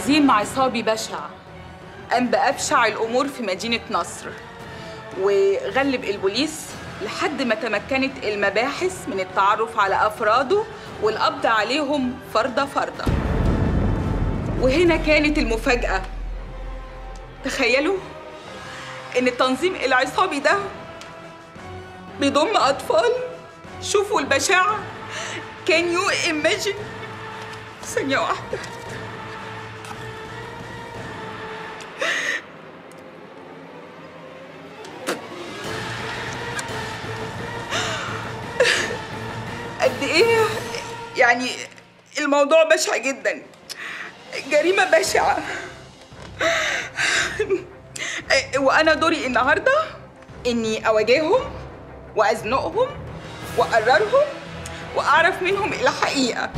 تنظيم عصابي بشع قام بأبشع الأمور في مدينة نصر وغلب البوليس لحد ما تمكنت المباحث من التعرف على أفراده والقبض عليهم فردة فردة وهنا كانت المفاجأة تخيلوا إن التنظيم العصابي ده بيضم أطفال شوفوا البشاعة كان يو imagine ثانية واحدة قد ايه يعني الموضوع بشع جدا جريمة بشعة وانا دوري النهارده اني اواجههم وازنقهم واقررهم واعرف منهم الحقيقة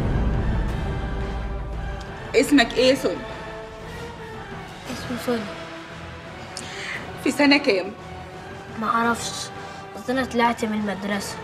اسمك ايه يا سوني؟ اسمه سوني في سنة كام؟ ما اعرفش بس انا طلعت من المدرسة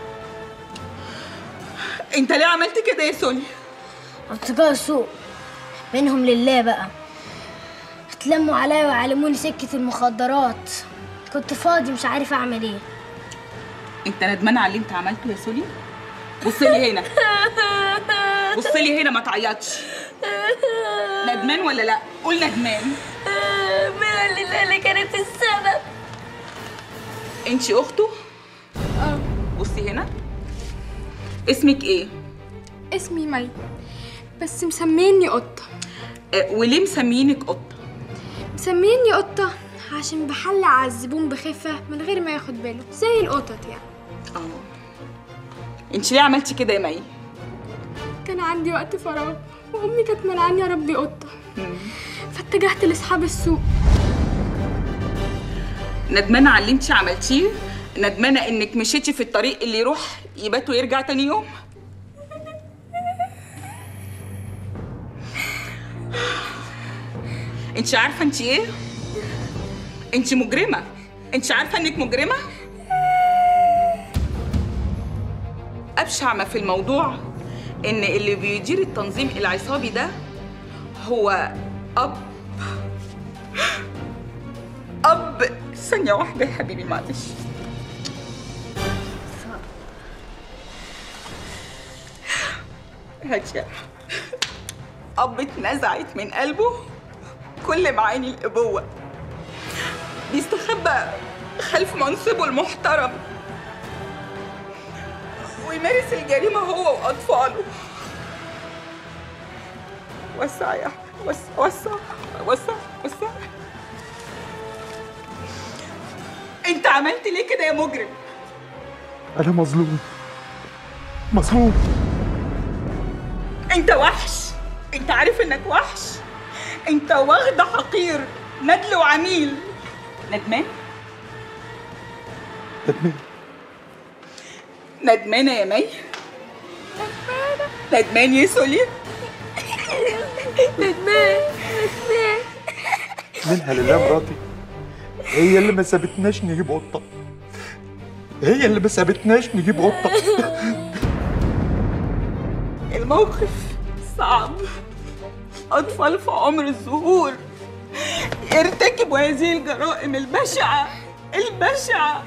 انت ليه عملت كده يا سوني؟ اصدقاء سوء منهم لله بقى اتلموا عليا وعلموني سكة المخدرات كنت فاضي مش عارف اعمل ايه انت ندمان على اللي انت عملته يا سولي بص لي هنا بص لي هنا ما تعيطش ندمان ولا لا قول ندمان من لله اللي كانت السبب انت اخته اه بصي هنا اسمك ايه اسمي مي بس مسميني قطة اه وليه مسمينك قطه مسميني قطة عشان بحلق على الزبون بخفة من غير ما ياخد باله زي القطط يعني اه انت ليه عملتي كده يا مي كان عندي وقت فراغ وأمي كانت منعاني أربي قطة فاتجهت لأصحاب السوق ندمانه على اللي انت عملتيه ندمانه انك مشيتي في الطريق اللي يروح يبات ويرجع تاني يوم انت عارفه انت ايه انت مجرمه انت عارفه انك مجرمه ابشع ما في الموضوع ان اللي بيدير التنظيم العصابي ده هو اب اب ثانيه واحده يا حبيبي معلش هاتي اب اتنزعت من قلبه كل معاني الابوه بيستخبى خلف منصبه المحترم ويمارس الجريمة هو وأطفاله وسع يا أحمد وسع وسع وسع وسع أنت عملت ليه كده يا مجرم؟ أنا مظلوم مظلوم أنت وحش أنت عارف إنك وحش أنت واخد حقير ندل وعميل ندمان؟ ندمان ندمانة يا مي؟ ندمان يا سولي؟ منها لله مراتي هي اللي ما سابتناش نجيب قطة هي اللي ما سابتناش نجيب قطة الموقف صعب أطفال في عمر الظهور يرتكبوا هذه الجرائم البشعة البشعة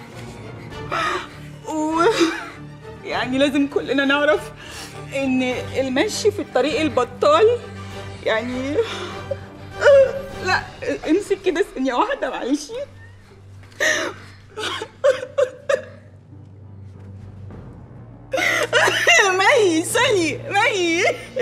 و يعني لازم كلنا نعرف إن المشي في الطريق البطال يعني لا امسك كده ثانية واحدة معلش مي سالي مي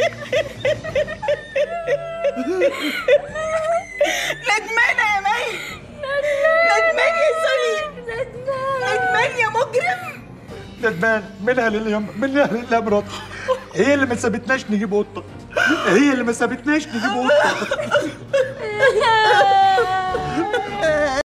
ندمانة يا مي ندمان يا سالي ندمان يا مجرم ندمان منها لله منها لله مراتي هي اللي ما سابتناش نجيب قطة هي اللي ما سابتناش نجيب قطة